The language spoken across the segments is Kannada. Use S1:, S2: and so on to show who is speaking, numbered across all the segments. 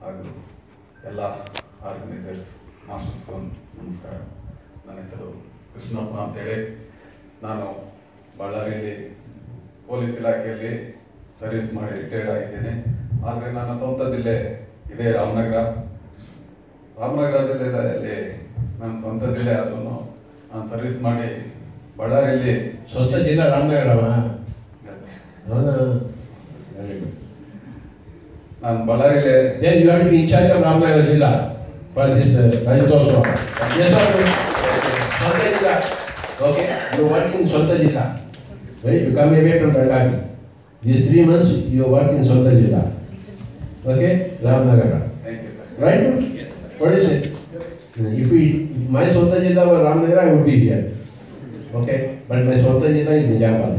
S1: ಹಾಗೂ ಎಲ್ಲ ಆರ್ಗನೈಸರ್ಸ್ ಮಾಸ್ಟರ್ಸ್ಗೂ ನಮಸ್ಕಾರ ನನ್ನ ಹೆಸರು ಕೃಷ್ಣಪ್ಪ ಅಂತೇಳಿ ನಾನು ಬಳ್ಳಾರಿಯಲ್ಲಿ ಪೊಲೀಸ್ ಇಲಾಖೆಯಲ್ಲಿ ಸರ್ವಿಸ್ ಮಾಡಿ ರಿಟೈರ್ಡ್ ಆಗಿದ್ದೇನೆ ಆದರೆ ನನ್ನ ಸ್ವಂತ ಜಿಲ್ಲೆ ಇದೇ ರಾಮನಗರ ರಾಮನಗರ ಜಿಲ್ಲೆಯಲ್ಲಿ ನನ್ನ ಸ್ವಂತ ಜಿಲ್ಲೆ ಆದ್ರೂ ನಾನು ಸರ್ವಿಸ್ ಮಾಡಿ ಬಳ್ಳಾರಿಯಲ್ಲಿ
S2: ಸ್ವಂತ ಜಿಲ್ಲಾ ರಾಮನಗರವ ಹೌದಾ ವೆರಿ ಗುಡ್
S1: ನಾನು ಬಳ್ಳಾರಿಯಲ್ಲಿ
S2: then you have to be in charge of Ramanagara ಜಿಲ್ಲಾ ಫಾರ್ ದಿಸ್ ರಜತೋತ್ಸವ ಎಸ್ ಸ್ವಂತ ಜಿಲ್ಲಾ ಓಕೆ ಯು ವರ್ಕ್ ಇನ್ ಸ್ವಂತ ಜಿಲ್ಲಾ right you come away from Belagavi these three months you work in ಸ್ವಂತ ಜಿಲ್ಲಾ okay Ramanagara
S1: thank you sir
S2: Right? What is it? If we, if my Sonta Jilla were Ramnagar, I would be here. Okay? But my Sonta Jilla is Nijamabad.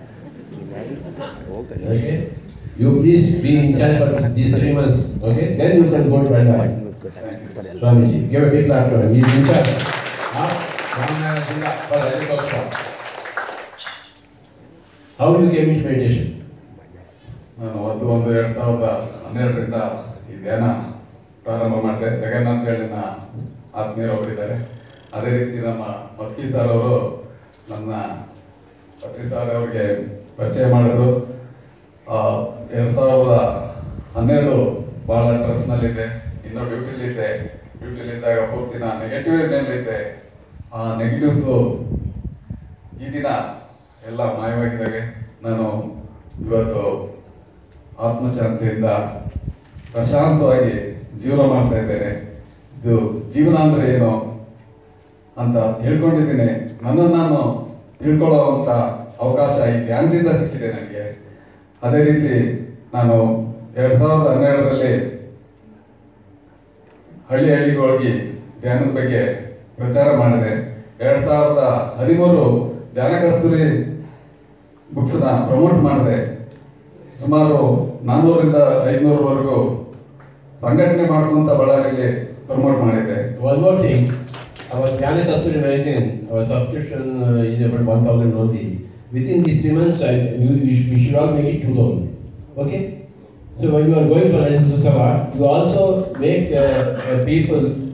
S2: Okay? You please be in charge for these three months. Okay? Then you can go to Bandai.
S1: Thank you sir
S2: Swamiji, give a big clap to him. He is in charge. Huh? Ramnagar Jilla for Rajatotsav. How you came into meditation?
S1: ನಾನು ಒಂದು ಒಂದು ಎರಡು ಸಾವಿರದ ಹನ್ನೆರಡರಿಂದ ಈ ಧ್ಯಾನ ಪ್ರಾರಂಭ ಮಾಡಿದೆ ಜಗನ್ನಾಥ್ ಹೇಳಿ ನನ್ನ ಆತ್ಮೀಯರು ಅವರಿದ್ದಾರೆ ಅದೇ ರೀತಿ ನಮ್ಮ ಮಸ್ಕಿ ಸರ್ ಅವರು ನನ್ನ ಪತ್ರಿ ಸರ್ ಅವರಿಗೆ ಪರಿಚಯ ಮಾಡಿದ್ರು ಆ, ಎರಡು ಸಾವಿರದ ಹನ್ನೆರಡು ಭಾಳ ಸ್ಟ್ರೆಸ್ನಲ್ಲಿದ್ದೆ ಇನ್ನೂ ಡ್ಯೂಟಿಲಿದ್ದೆ ಡ್ಯೂಟಿಲಿದ್ದಾಗ ಪೂರ್ತಿ ನಾನು ನೆಗೆಟಿವ್ನಲ್ಲಿದ್ದೆ ಆ ನೆಗೆಟಿವ್ಸು ಈ ದಿನ ಎಲ್ಲ ಮಾಯವಾಗಿದ್ದಾವೆ ನಾನು ಇವತ್ತು ಆತ್ಮಶಾಂತಿಯಿಂದ ಪ್ರಶಾಂತವಾಗಿ ಜೀವನ ಮಾಡ್ತಾ ಇದ್ದೇನೆ ಇದು ಜೀವನ ಅಂದ್ರೆ ಏನು ಅಂತ ತಿಳ್ಕೊಂಡಿದ್ದೀನಿ ನನ್ನನ್ನು ನಾನು ತಿಳ್ಕೊಳ್ಳುವಂತ ಅವಕಾಶ ಈ ಧ್ಯಾನದಿಂದ ಸಿಕ್ಕಿದೆ ನನಗೆ ಅದೇ ರೀತಿ ನಾನು ಎರಡ್ ಸಾವಿರದ ಹನ್ನೆರಡರಲ್ಲಿ ಹಳ್ಳಿ ಹಳ್ಳಿಗೆ ಹೋಗಿ ಧ್ಯಾನದ ಬಗ್ಗೆ ಪ್ರಚಾರ ಮಾಡಿದೆ ಎರಡ್ ಸಾವಿರದ ಹದಿಮೂರು ಧ್ಯಾನ ಕಸ್ತೂರಿ ಬುಕ್ಸ್ನ ಪ್ರಮೋಟ್ ಮಾಡಿದೆ ಸುಮಾರು ನಾನ್ನೂರಿಂದ ಐನೂರವರೆಗೂ ಸಂಘಟನೆ ಮಾಡ್ಕೊಂತ ಬಳ್ಳಾರಿಯಲ್ಲಿ ಪ್ರಮೋಟ್ ಮಾಡಿದ್ದೆ
S2: One more thing, our Jnana Kasturi magazine, our subscription uh, is about one thousand only. Within these three months, I, you, you should, we should all make it two thousand. Okay? So when you are going for Rajat Utsava, you also make uh, uh, people